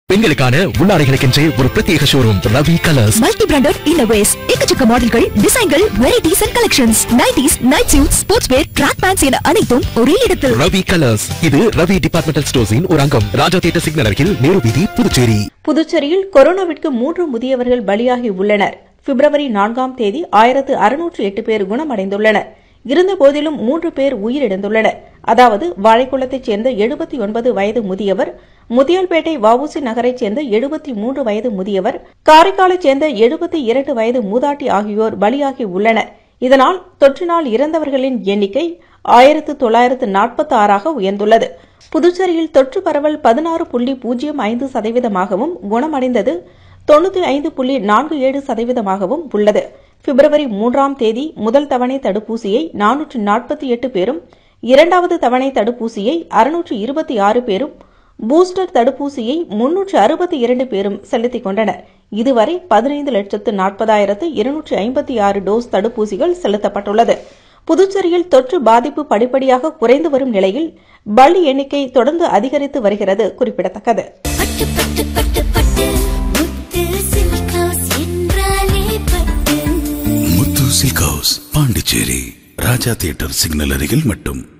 பெண்களுக்கான உள்ளாடைகளுக்கென்றே ஒரு பிரத்யேக showroom Ravi colours multi branded innerwears எக்கச்சக்க மாடல்கள் டிசைன்கள் varieties and collections nighties night suit sports wear track pants என அனைத்தும் ஒரே இடத்தில் ரவி கலர்ஸ் இது ரவி டிபார்ட்மெண்டல் ஸ்டோர்ஸின் ஒரு அங்கம் ராஜா தியேட்டர் சிக்னல் அருகில் நேரு வீதி புதுச்சேரி புதுச்சேரியில் கொரோனாவிற்கு மூன்று முதியவர்கள் பலியாகி உள்ளனர் பிப்ரவரி நான்காம் தேதி ஆயிரத்து அறுநூற்று எட்டு பேர் குணமடைந்துள்ளனர் இருந்தபோதிலும் மூன்று பேர் உயிரிழந்துள்ளனர் அதாவது வாழைக்குளத்தைச் சேர்ந்த எழுபத்தி ஒன்பது வயது முதியவர் முதியல்பேட்டை வவுசி நகரைச் சேர்ந்த எழுபத்தி மூன்று வயது முதியவர் காரைக்காலைச் சேர்ந்த எழுபத்தி இரண்டு வயது மூதாட்டி ஆகியோர் பலியாகி உள்ளனர் இதனால் தொற்றினால் இறந்தவர்களின் எண்ணிக்கை ஆயிரத்து தொள்ளாயிரத்து நாற்பத்தி ஆறாக உயர்ந்துள்ளது புதுச்சேரியில் தொற்று பரவல் பதினாறு புள்ளி பூஜ்ஜியம் ஐந்து சதவீதமாகவும் குணமடைந்தது தொண்ணூத்தி ஐந்து புள்ளி நான்கு ஏழு சதவீதமாகவும் உள்ளது பிப்ரவரி மூன்றாம் தேதி முதல் தவணை தடுப்பூசியை நானூற்று நாற்பத்தி எட்டு பேரும் இரண்டாவது தவணை தடுப்பூசியை அறுநூற்று இருபத்தி ஆறு பேரும் பூஸ்டர் தடுப்பூசியை முன்னூற்று அறுபத்தி இரண்டு பேரும் செலுத்திக் கொண்டனர் இதுவரை பதினைந்து லட்சத்து நாற்பதாயிரத்து இருநூற்று ஐம்பத்தி ஆறு டோஸ் தடுப்பூசிகள் செலுத்தப்பட்டுள்ளது புதுச்சேரியில் தொற்று பாதிப்பு படிப்படியாக குறைந்து வரும் நிலையில் பள்ளி எண்ணிக்கை தொடர்ந்து அதிகரித்து வருகிறது குறிப்பிடத்தக்கது பட்டு பட்டு பட்டு பட்டு முத்து சில்க் ஹவுஸ் என்றாலே பட்டு Muthu silk house Pondicherry Raja theatre signal அருகில் மட்டும்